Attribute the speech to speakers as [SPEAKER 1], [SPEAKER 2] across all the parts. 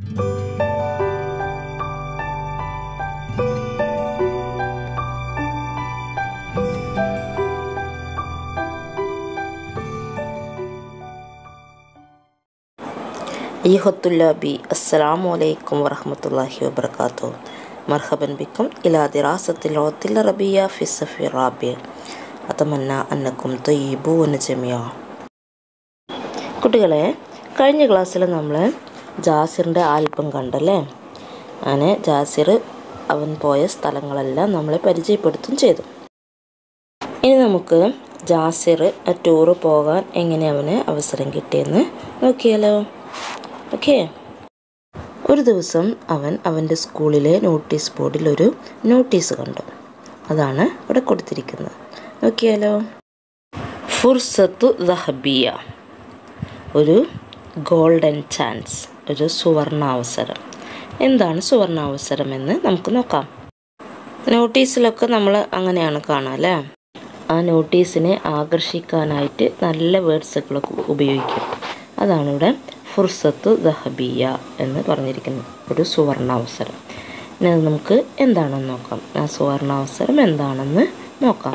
[SPEAKER 1] അയ്യുഹത്തുല്ലാബി അസ്സലാമു അലൈക്കും വറഹമത്തല്ലാഹി വബർക്കാത്തു മർഹബൻ ബിക്കും ഇലാ ദിറാസത്തിൽ ഓത്തിൽ റബിയ ഫിസഫി റാബിയ അതമന്ന അന്നക്കും തൊയ്യബൂന് ജമിയ കുട്ടികളെ കഴിഞ്ഞ ക്ലാസ്സിൽ നമ്മൾ ജാസിറിൻ്റെ ആൽബം കണ്ടല്ലേ അങ്ങനെ ജാസിർ അവൻ പോയ സ്ഥലങ്ങളെല്ലാം നമ്മളെ പരിചയപ്പെടുത്തും ചെയ്തു ഇനി നമുക്ക് ജാസിർ ആ ടൂറ് പോകാൻ എങ്ങനെ അവന് അവസരം കിട്ടിയെന്ന് നോക്കിയാലോ ഓക്കെ ഒരു ദിവസം അവൻ അവൻ്റെ സ്കൂളിലെ നോട്ടീസ് ബോർഡിൽ ഒരു നോട്ടീസ് കണ്ടു അതാണ് ഇവിടെ കൊടുത്തിരിക്കുന്നത് നോക്കിയാലോ ഫുർസത്തു ദഹബിയ ഒരു ഗോൾഡൻ ചാൻസ് ഒരു സുവർണാവസരം എന്താണ് സുവർണാവസരം എന്ന് നമുക്ക് നോക്കാം നോട്ടീസിലൊക്കെ നമ്മൾ അങ്ങനെയാണ് കാണുക അല്ലേ ആ നോട്ടീസിനെ ആകർഷിക്കാനായിട്ട് നല്ല വേർഡ്സുകളൊക്കെ ഉപയോഗിക്കും അതാണ് ഇവിടെ ഫുർസത്ത് ദഹബിയ എന്ന് പറഞ്ഞിരിക്കുന്നത് ഒരു സുവർണാവസരം ഇനി അത് നമുക്ക് എന്താണെന്ന് നോക്കാം ആ സുവർണാവസരം എന്താണെന്ന് നോക്കാം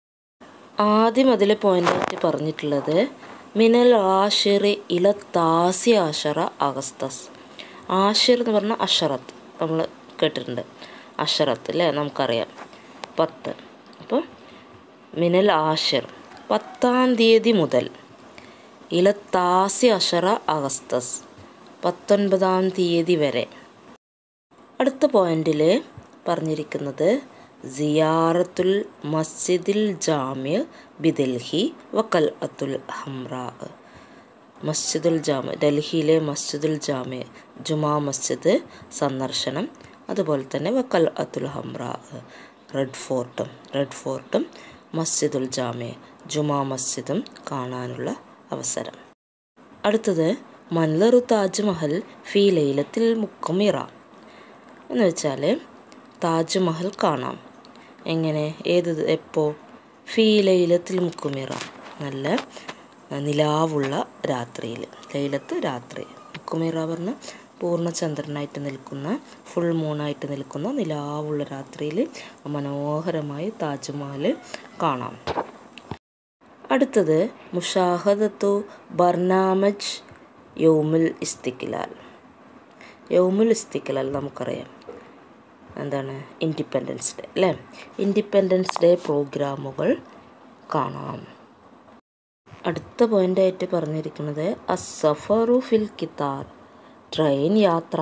[SPEAKER 1] ആദ്യം അതിൽ പോയിൻ്റായിട്ട് പറഞ്ഞിട്ടുള്ളത് മിനൽ ആഷിറി ഇല താസി ആഷറ അഗസ്തസ് ആഷിർ എന്ന് പറഞ്ഞാൽ അഷറത്ത് നമ്മൾ കേട്ടിട്ടുണ്ട് അഷറത്ത് അല്ലേ നമുക്കറിയാം പത്ത് അപ്പോൾ മിനൽ ആഷിർ പത്താം തീയതി മുതൽ ഇല താസി അഷറ അഗസ്തസ് പത്തൊൻപതാം തീയതി വരെ അടുത്ത പോയിന്റിൽ പറഞ്ഞിരിക്കുന്നത് സിയാറത്തുൽ മസ്ജിദിൽ ജാമ്യ ബിദൽഹി വക്കൽ അത്തുൽ ഹംറാ മസ്ജിദുൽ ജാമ ഡൽഹിയിലെ മസ്ജിദുൽ ജാമ്യ ജുമാ മസ്ജിദ് സന്ദർശനം അതുപോലെ തന്നെ വക്കൽ അത്തുൽ ഹംറാ റെഡ് ഫോർട്ടും റെഡ് ഫോർട്ടും മസ്ജിദുൽ ജാമ്യ ജുമാ മസ്ജിദും കാണാനുള്ള അവസരം അടുത്തത് മൻലറു താജ്മഹൽ ഫി ലൈലത്തിൽ മുക്കുമിറ എന്ന് വെച്ചാൽ താജ്മഹൽ കാണാം എങ്ങനെ ഏത് എപ്പോൾ ഫീ ലൈലത്തിൽ മുക്കുമിറ നല്ല നിലാവുള്ള രാത്രിയിൽ ലൈലത്ത് രാത്രി മുക്കുമിറ പറഞ്ഞ പൂർണ്ണചന്ദ്രനായിട്ട് നിൽക്കുന്ന ഫുൾ മൂണായിട്ട് നിൽക്കുന്ന നിലാവുള്ള രാത്രിയിൽ മനോഹരമായി താജ്മഹൽ കാണാം അടുത്തത് മുഷാഹദത്തു ബർനാമജ് യൗമുൽ ഇസ്തിക്ലാൽ യൗമുൽ ഇസ്തിക്ലാൽ നമുക്കറിയാം എന്താണ് ഇൻഡിപെൻഡൻസ് ഡേ അല്ലേ ഇൻഡിപെൻഡൻസ് ഡേ പ്രോഗ്രാമുകൾ കാണാം അടുത്ത പോയിൻ്റായിട്ട് പറഞ്ഞിരിക്കുന്നത് അസഫറു ഫിൽ കിത്താർ ട്രെയിൻ യാത്ര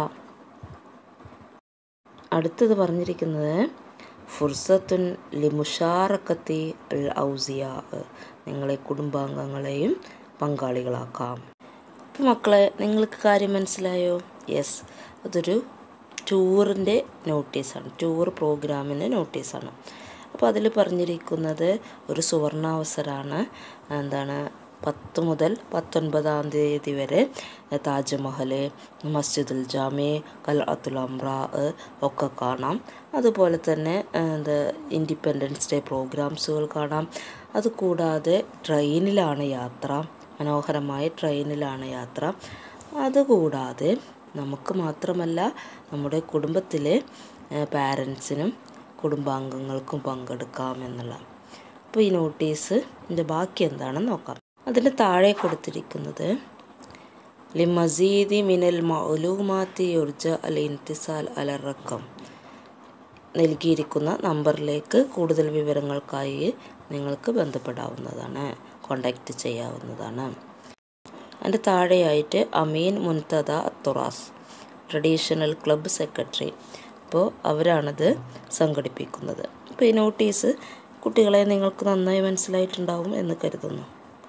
[SPEAKER 1] അടുത്തത് പറഞ്ഞിരിക്കുന്നത് ഫുർസത്തുൻ ലിമുഷാറക്കത്തി അൽ ഔസിയ നിങ്ങളെ കുടുംബാംഗങ്ങളെയും പങ്കാളികളാക്കാം അപ്പോൾ മക്കളെ നിങ്ങൾക്ക് കാര്യം മനസ്സിലായോ യെസ് അതൊരു ടൂറിൻ്റെ നോട്ടീസാണ് ടൂർ പ്രോഗ്രാമിൻ്റെ നോട്ടീസാണ് അപ്പോൾ അതിൽ പറഞ്ഞിരിക്കുന്നത് ഒരു സുവർണാവസരമാണ് എന്താണ് പത്ത് മുതൽ പത്തൊൻപതാം തീയതി വരെ താജ്മഹൽ മസ്ജിദുൽ ജാമി കൽ അത്തുൽ അമ്ര ഒക്കെ കാണാം അതുപോലെ തന്നെ എന്താ ഇൻഡിപെൻഡൻസ് ഡേ പ്രോഗ്രാംസുകൾ കാണാം അതുകൂടാതെ ട്രെയിനിലാണ് യാത്ര മനോഹരമായ ട്രെയിനിലാണ് യാത്ര അതുകൂടാതെ നമുക്ക് മാത്രമല്ല നമ്മുടെ കുടുംബത്തിലെ പാരൻസിനും കുടുംബാംഗങ്ങൾക്കും പങ്കെടുക്കാം എന്നുള്ള അപ്പോൾ ഈ നോട്ടീസ് ഇതിൻ്റെ ബാക്കി എന്താണെന്ന് നോക്കാം അതിന് താഴെ കൊടുത്തിരിക്കുന്നത് ലി മസീദി മിനൽ മൗലൂമാത്തി ഉർജ അൽ ഇൻതിസാൽ അലറക്കം നൽകിയിരിക്കുന്ന നമ്പറിലേക്ക് കൂടുതൽ വിവരങ്ങൾക്കായി നിങ്ങൾക്ക് ബന്ധപ്പെടാവുന്നതാണ് കോണ്ടാക്റ്റ് ചെയ്യാവുന്നതാണ് അതിൻ്റെ താഴെയായിട്ട് അമീൻ മുൻതദ അത്തുറാസ് ട്രഡീഷണൽ ക്ലബ്ബ് സെക്രട്ടറി അപ്പോൾ അവരാണത് സംഘടിപ്പിക്കുന്നത് അപ്പോൾ ഈ നോട്ടീസ് കുട്ടികളെ നിങ്ങൾക്ക് നന്നായി മനസ്സിലായിട്ടുണ്ടാവും എന്ന് കരുതുന്നു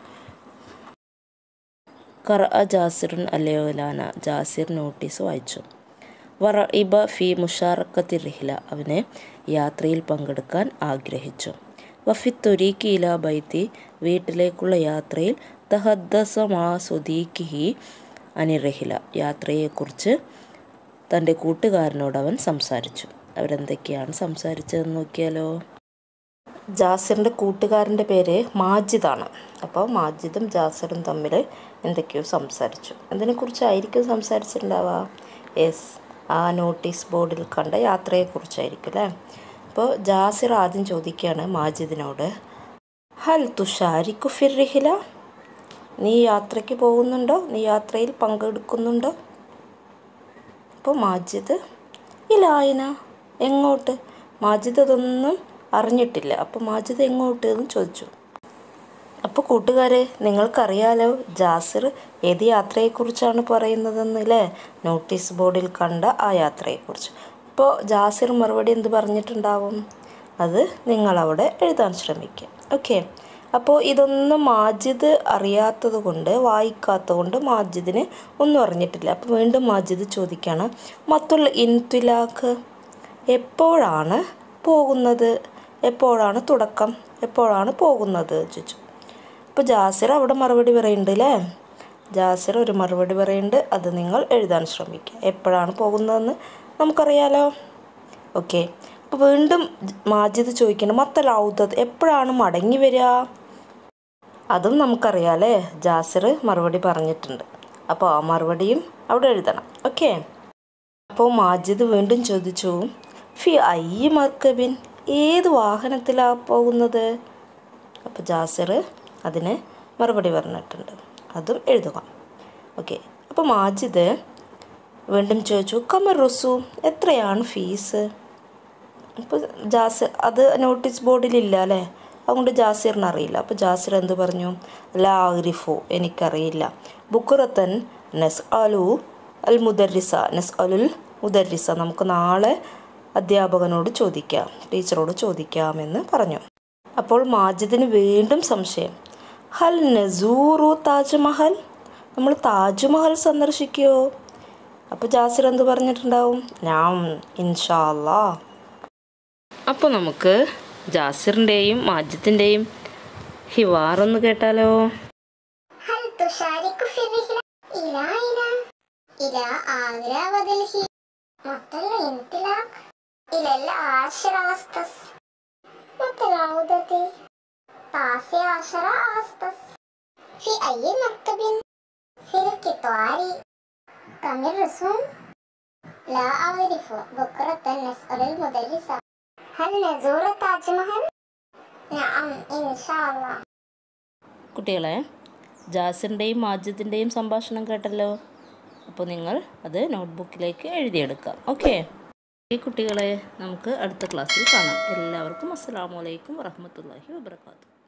[SPEAKER 1] കറ ജാസിറുൻ അലയോലാന ജാസിർ നോട്ടീസ് വായിച്ചു വറ ഇബ ഫി മുഷാറക്കത്തി റിഹില അവനെ യാത്രയിൽ പങ്കെടുക്കാൻ ആഗ്രഹിച്ചു വഫി തൊരീക്കി ഇല ബൈത്തി വീട്ടിലേക്കുള്ള യാത്രയിൽ തഹദ്ദസ മാ സുദീഖി അനിറഹില യാത്രയെക്കുറിച്ച് തൻ്റെ കൂട്ടുകാരനോട് അവൻ സംസാരിച്ചു അവരെന്തൊക്കെയാണ് സംസാരിച്ചതെന്ന് നോക്കിയാലോ ജാസിറിൻ്റെ കൂട്ടുകാരൻ്റെ പേര് മാജിദാണ് അപ്പോൾ മാജിദും ജാസിറും തമ്മിൽ എന്തൊക്കെയോ സംസാരിച്ചു എന്തിനെക്കുറിച്ചായിരിക്കും സംസാരിച്ചിട്ടുണ്ടാവുക യെസ് ആ നോട്ടീസ് ബോർഡിൽ കണ്ട യാത്രയെക്കുറിച്ചായിരിക്കും അല്ലേ അപ്പോൾ ജാസിർ ആദ്യം ചോദിക്കുകയാണ് മാജിദിനോട് ഹൽ തുഷാരിക്കു ഫിർഹില നീ യാത്രയ്ക്ക് പോകുന്നുണ്ടോ നീ യാത്രയിൽ പങ്കെടുക്കുന്നുണ്ടോ അപ്പോൾ മാജിദ് ഇലായന എങ്ങോട്ട് മാജിദ് അതൊന്നും അറിഞ്ഞിട്ടില്ല അപ്പോൾ മാജിദ് എങ്ങോട്ട് എന്ന് ചോദിച്ചു അപ്പോൾ കൂട്ടുകാരെ നിങ്ങൾക്കറിയാലോ ജാസിർ ഏത് യാത്രയെക്കുറിച്ചാണ് പറയുന്നതെന്ന് അല്ലേ നോട്ടീസ് ബോർഡിൽ കണ്ട ആ യാത്രയെക്കുറിച്ച് അപ്പോൾ ജാസിർ മറുപടി എന്ത് പറഞ്ഞിട്ടുണ്ടാവും അത് നിങ്ങളവിടെ എഴുതാൻ ശ്രമിക്കുക ഓക്കെ അപ്പോൾ ഇതൊന്നും മാജിദ് അറിയാത്തത് കൊണ്ട് വായിക്കാത്തത് കൊണ്ട് മാജിദിന് ഒന്നും അറിഞ്ഞിട്ടില്ല അപ്പോൾ വീണ്ടും മാജിദ് ചോദിക്കുകയാണ് മത്തുൽ ഇൻതുലാഖ് എപ്പോഴാണ് പോകുന്നത് എപ്പോഴാണ് തുടക്കം എപ്പോഴാണ് പോകുന്നത് ചോദിച്ചു അപ്പോൾ ജാസിർ അവിടെ മറുപടി പറയുന്നുണ്ട് അല്ലേ ജാസിർ ഒരു മറുപടി പറയുന്നുണ്ട് അത് നിങ്ങൾ എഴുതാൻ ശ്രമിക്കുക എപ്പോഴാണ് പോകുന്നതെന്ന് നമുക്കറിയാലോ ഓക്കെ അപ്പോൾ വീണ്ടും മാജിദ് ചോദിക്കണം മത്തലാവുന്നത് എപ്പോഴാണ് മടങ്ങി വരിക അതും നമുക്കറിയാം അല്ലേ ജാസിർ മറുപടി പറഞ്ഞിട്ടുണ്ട് അപ്പോൾ ആ മറുപടിയും അവിടെ എഴുതണം ഓക്കെ അപ്പോൾ മാജിദ് വീണ്ടും ചോദിച്ചു ഫി ഐ മർക്കബിൻ ഏത് വാഹനത്തിലാണ് പോകുന്നത് അപ്പോൾ ജാസിർ അതിന് മറുപടി പറഞ്ഞിട്ടുണ്ട് അതും എഴുതുക ഓക്കെ അപ്പോൾ മാജിദ് വീണ്ടും ചോദിച്ചു കമർ റുസു എത്രയാണ് ഫീസ് അപ്പോൾ ജാസിർ അത് നോട്ടീസ് ബോർഡിലില്ല അല്ലേ അതുകൊണ്ട് ജാസിറിന് അറിയില്ല അപ്പോൾ ജാസിർ എന്ത് പറഞ്ഞു ലാ ആരിഫു എനിക്കറിയില്ല ബുക്കുറത്തൻ നെസ് അലു അൽ മുദരിസ നെസ് അലുൽ മുദരിസ നമുക്ക് നാളെ അധ്യാപകനോട് ചോദിക്കാം ടീച്ചറോട് ചോദിക്കാമെന്ന് പറഞ്ഞു അപ്പോൾ മാജിദിന് വീണ്ടും സംശയം ഹൽ നസൂറു താജ്മഹൽ നമ്മൾ താജ്മഹൽ സന്ദർശിക്കുമോ അപ്പോൾ ജാസിർ എന്ത് പറഞ്ഞിട്ടുണ്ടാവും ഞാൻ ഇൻഷാ അല്ലാ അപ്പോൾ നമുക്ക് ജാസിറിൻ്റെയും മാജിദിൻ്റെയും ഹിവാറൊന്ന് കേട്ടാലോ
[SPEAKER 2] هل تشارك في الرحلة إلى أين؟ إلى آغرا ودلهي متى الانطلاق؟ إلى العاشر أغسطس متى العودة؟ تاسع عشر أغسطس في أي مكتب؟ في القطار كم الرسوم؟ لا أعرف بكرة نسأل المدرسة هل نزور تاج محل؟ نعم إن شاء الله
[SPEAKER 1] കുട്ടികളെ ജാസിറിൻ്റെയും മാജിദിൻ്റെയും സംഭാഷണം കേട്ടല്ലോ അപ്പോൾ നിങ്ങൾ അത് നോട്ട്ബുക്കിലേക്ക് എഴുതിയെടുക്കാം ഓക്കെ ഈ കുട്ടികളെ നമുക്ക് അടുത്ത ക്ലാസ്സിൽ കാണാം എല്ലാവർക്കും അസ്സാം വലൈക്കും വറഹമത്തല്ലാഹി വാബർക്കാത്തു